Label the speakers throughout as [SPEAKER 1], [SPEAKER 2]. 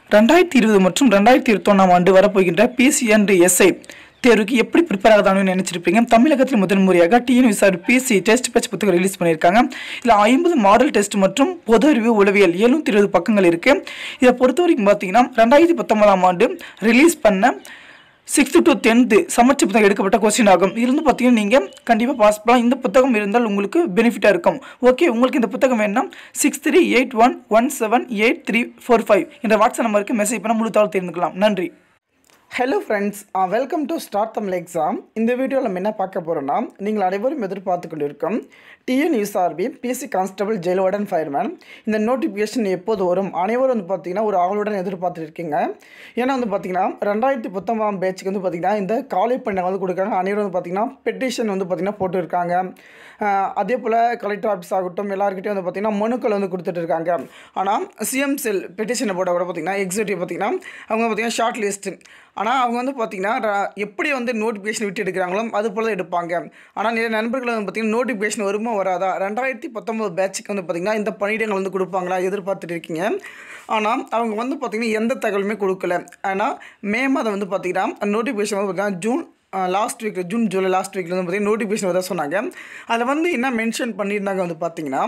[SPEAKER 1] ரெண்டாயிரத்தி இருபது மற்றும் ரெண்டாயிரத்தி இருபத்தொன்னாம் ஆண்டு வரப்போகின்ற பிசி அண்ட் எஸ்ஐ தேர்வுக்கு எப்படி ப்ரிப்பேர் ஆகதானு நினைச்சிருப்பீங்க தமிழகத்தில் முதல் முறையாக டிஎன் விசார் பிசி டெஸ்ட் பேட்ச் புத்தகம் ரிலீஸ் பண்ணியிருக்காங்க இதில் ஐம்பது மாடல் டெஸ்ட் மற்றும் பொது அறிவு உளவியல் எழுநூத்தி இருபது பக்கங்கள் இருக்கு இதை பொறுத்த வரைக்கும் பார்த்தீங்கன்னா ரெண்டாயிரத்தி பத்தொன்பதாம் ஆண்டு ரிலீஸ் பண்ண சிக்ஸ்த்து டு டென்த்து சமச்ச புத்தகம் எடுக்கப்பட்ட கொஸ்டின் ஆகும் இருந்து பார்த்தீங்கன்னா நீங்கள் கண்டிப்பாக பாஸ் பண்ணலாம் இந்த புத்தகம் இருந்தால் உங்களுக்கு பெனிஃபிட்டாக இருக்கும் ஓகே உங்களுக்கு இந்த புத்தகம் வேணும்னா six three eight one one seven eight three four five என்ற வாட்ஸ்அப் நம்பருக்கு மெசேஜ் பண்ண முழு தகவல் தெரிந்துக்கலாம் நன்றி hello friends welcome to start Tamil exam இந்த வீடியோவில் நம்ம என்ன பார்க்க போகிறோம்னா நீங்கள் அனைவரும் எதிர்பார்த்து கொண்டிருக்கும் TN USRB PC constable jail warden fireman இந்த நோட்டிஃபிகேஷன் எப்போது வரும் அனைவரும் வந்து பார்த்தீங்கன்னா ஒரு ஆவலுடன் எதிர்பார்த்துருக்கீங்க ஏன்னா வந்து பார்த்தீங்கன்னா ரெண்டாயிரத்தி பத்தொன்பதாம் பேட்சுக்கு வந்து பார்த்தீங்கன்னா இந்த காலை பண்ணை வந்து கொடுக்குறாங்க அனைவரும் வந்து பார்த்தீங்கன்னா பெட்டிஷன் வந்து பார்த்தீங்கன்னா போட்டுருக்காங்க அஹ் அதே போல் கலெக்டர் ஆஃபீஸ் ஆகட்டும் எல்லாருக்கிட்டையும் வந்து பார்த்தீங்கன்னா மனுக்கள் வந்து கொடுத்துட்டு இருக்காங்க ஆனால் சிஎம் செல் பெட்டிஷனை போட்டால் கூட பார்த்தீங்கன்னா எக்ஸிக்யூட்டிவ் பார்த்தீங்கன்னா அவங்க பார்த்தீங்கன்னா ஷார்ட் லிஸ்ட்டு ஆனால் அவங்க வந்து பார்த்தீங்கன்னா ர- எப்படி வந்து நோட்டிஃபிகேஷன் விட்டு எடுக்கிறாங்களோ அது போல் தான் எடுப்பாங்க ஆனால் நிறைய நண்பர்கள் வந்து பார்த்தீங்கன்னா நோட்டிஃபிகேஷன் வருமா வராதா ரெண்டாயிரத்தி பத்தொம்போது பேட்சுக்கு வந்து பார்த்தீங்கன்னா இந்த பணியிடங்கள் வந்து கொடுப்பாங்களா எதிர்பார்த்துட்டு இருக்கீங்க ஆனால் அவங்க வந்து பார்த்தீங்கன்னா எந்த தகவலுமே கொடுக்கல ஆனால் மே மாதம் வந்து பார்த்தீங்கன்னா நோட்டிஃபிகேஷன் வந்து பார்த்தீங்கன்னா June last week June July last வீக்கில் வந்து பார்த்தீங்கன்னா நோட்டிஃபிகேஷன் வர சொன்னாங்க அதில் வந்து என்ன மென்ஷன் பண்ணியிருந்தாங்க வந்து பார்த்தீங்கன்னா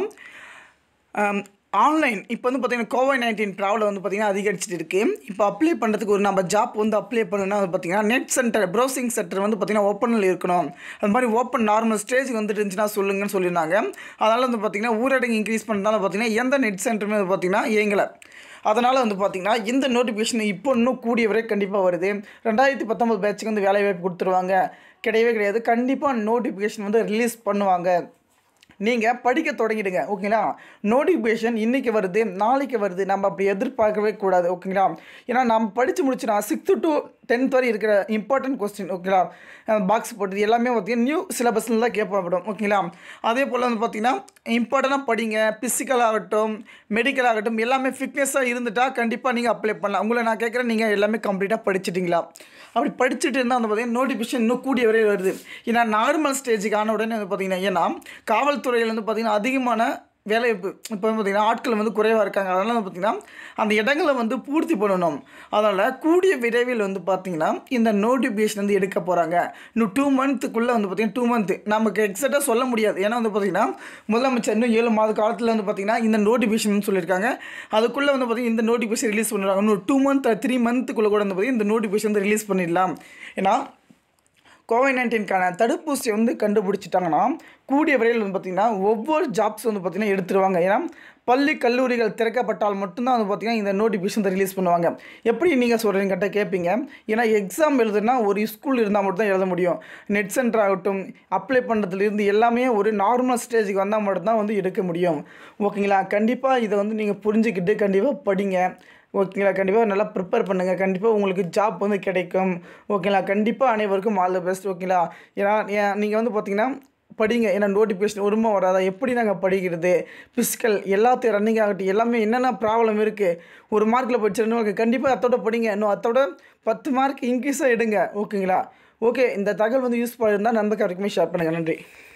[SPEAKER 1] ஆன்லைன் இப்போ வந்து பார்த்தீங்கன்னா கோவிட் நைன்டீன் ப்ராப்ளம் வந்து பார்த்தீங்கன்னா அதிகரிச்சிட்டு இருக்கு இப்போ அப்ளை பண்ணுறதுக்கு ஒரு நம்ம ஜாப் வந்து அப்ளை பண்ணணும்னா வந்து பார்த்தீங்கன்னா நெட் சென்டர் ப்ரௌசிங் சென்டர் வந்து பார்த்தீங்கன்னா ஓப்பனில் இருக்கணும் அது மாதிரி ஓப்பன் நார்மல் ஸ்டேஜ் வந்துட்டு இருந்துச்சுன்னா சொல்லுங்கன்னு சொல்லியிருந்தாங்க அதனால் வந்து பார்த்தீங்கன்னா ஊரடங்கு இன்க்ரீஸ் பண்ணதால பார்த்தீங்கன்னா எந்த நெட் சென்டருமே வந்து பார்த்தீங்கன்னா இயங்கலை அதனால் வந்து பார்த்தீங்கன்னா இந்த நோட்டிஃபிகேஷன் இப்போ இன்னும் கூடிய வரை கண்டிப்பாக வருது ரெண்டாயிரத்தி பத்தொம்பது பேட்சுக்கு வந்து வேலை வாய்ப்பு கொடுத்துருவாங்க கிடையவே கிடையாது கண்டிப்பாக நோட்டிஃபிகேஷன் வந்து ரிலீஸ் பண்ணுவாங்க நீங்கள் படிக்க தொடங்கிடுங்க ஓகேங்களா நோட்டிஃபிகேஷன் இன்றைக்கி வருது நாளைக்கு வருது நம்ம அப்படி எதிர்பார்க்கவே கூடாது ஓகேங்களா ஏன்னா நம்ம படித்து முடிச்சுனா சிக்ஸ்த்து டு டென்த் வரை இருக்கிற இம்பார்ட்டன்ட் கொஸ்டின் ஓகேங்களா பாக்ஸ் போட்டது எல்லாமே பார்த்தீங்கன்னா நியூ சிலபஸில் தான் கேட்கப்படும் ஓகேங்களா அதே போல் வந்து பார்த்தீங்கன்னா இம்பார்ட்டண்ட்டாக படிங்க பிசிக்கல் ஆகட்டும் மெடிக்கல் ஆகட்டும் எல்லாமே ஃபிட்னஸாக இருந்துட்டால் கண்டிப்பாக நீங்கள் அப்ளை பண்ணலாம் உங்களை நான் கேட்குறேன் நீங்கள் எல்லாமே கம்ப்ளீட்டாக படிச்சிட்டிங்களா அப்படி படிச்சுட்டு இருந்தால் வந்து பார்த்தீங்கன்னா நோட்டிஃபிகேஷன் இன்னும் கூடிய வரை வருது ஏன்னா நார்மல் ஸ்டேஜுக்கு ஆன உடனே வந்து பார்த்தீங்கன்னா ஏன்னா காவல்துறையில் வந்து பார்த்தீங்கன்னா அதிகமான வேலைவாய்ப்பு இப்போ வந்து பார்த்தீங்கன்னா ஆட்கள் வந்து குறைவாக இருக்காங்க அதனால் வந்து பார்த்தீங்கன்னா அந்த இடங்களை வந்து பூர்த்தி பண்ணணும் அதனால் கூடிய விரைவில் வந்து பார்த்தீங்கன்னா இந்த நோட்டிஃபிகேஷன் வந்து எடுக்க போகிறாங்க இன்னும் டூ மந்த்துக்குள்ளே வந்து பார்த்தீங்கன்னா டூ மந்த்து நமக்கு எக்ஸாக்டாக சொல்ல முடியாது ஏன்னா வந்து பார்த்தீங்கன்னா முதலமைச்சர் இன்னும் ஏழு மாத காலத்தில் வந்து பார்த்தீங்கன்னா இந்த நோட்டிஃபிகேஷன் சொல்லியிருக்காங்க அதுக்குள்ளே வந்து பார்த்தீங்கன்னா இந்த நோட்டிஃபிகேஷன் ரிலீஸ் பண்ணுறாங்க இன்னும் டூ மந்த் த்ரீ மந்த்துக்குள்ளே கூட வந்து பார்த்தீங்கன்னா இந்த நோட்டிஃபிகேஷன் வந்து ரிலீஸ் பண்ணிடலாம் ஏன்னா கோவிட் நைன்டீன்கான தடுப்பூசி வந்து கண்டுபிடிச்சிட்டாங்கன்னா கூடிய விரைவில் வந்து பார்த்திங்கன்னா ஒவ்வொரு ஜாப்ஸ் வந்து பார்த்திங்கன்னா எடுத்துருவாங்க ஏன்னா பள்ளி கல்லூரிகள் திறக்கப்பட்டால் மட்டும்தான் வந்து பார்த்திங்கன்னா இந்த நோட்டிஃபிகேஷன் ரிலீஸ் பண்ணுவாங்க எப்படி நீங்கள் சொல்கிறீங்க கிட்ட கேட்பீங்க ஏன்னா எக்ஸாம் எழுதுனா ஒரு ஸ்கூல் இருந்தால் மட்டும் தான் எழுத முடியும் நெட் சென்டர் ஆகட்டும் அப்ளை பண்ணுறதுலேருந்து எல்லாமே ஒரு நார்மல் ஸ்டேஜுக்கு வந்தால் மட்டும்தான் வந்து எடுக்க முடியும் ஓகேங்களா கண்டிப்பாக இதை வந்து நீங்கள் புரிஞ்சுக்கிட்டு கண்டிப்பாக படிங்க ஓகேங்களா கண்டிப்பாக நல்லா ப்ரிப்பேர் பண்ணுங்கள் கண்டிப்பாக உங்களுக்கு ஜாப் வந்து கிடைக்கும் ஓகேங்களா கண்டிப்பாக அனைவருக்கும் ஆல் த பெஸ்ட் ஓகேங்களா ஏன்னா நீங்கள் வந்து பார்த்தீங்கன்னா படிங்க ஏன்னா நோட்டிஃபிகேஷன் வருமா வராதா எப்படி நாங்கள் படிக்கிறது ஃபிசிக்கல் எல்லாத்தையும் ரன்னிங் ஆகட்டும் எல்லாமே என்னென்ன ப்ராப்ளம் இருக்குது ஒரு மார்க்கில் படிச்சிடணும் கண்டிப்பாக அத்தோட படிங்க இன்னும் அத்தோட பத்து மார்க் இன்க்ரீஸாக எடுங்க ஓகேங்களா ஓகே இந்த தகவல் வந்து யூஸ்ஃபுல்லாக இருந்தால் நண்பருக்கு வரைக்குமே ஷேர் பண்ணுங்கள் நன்றி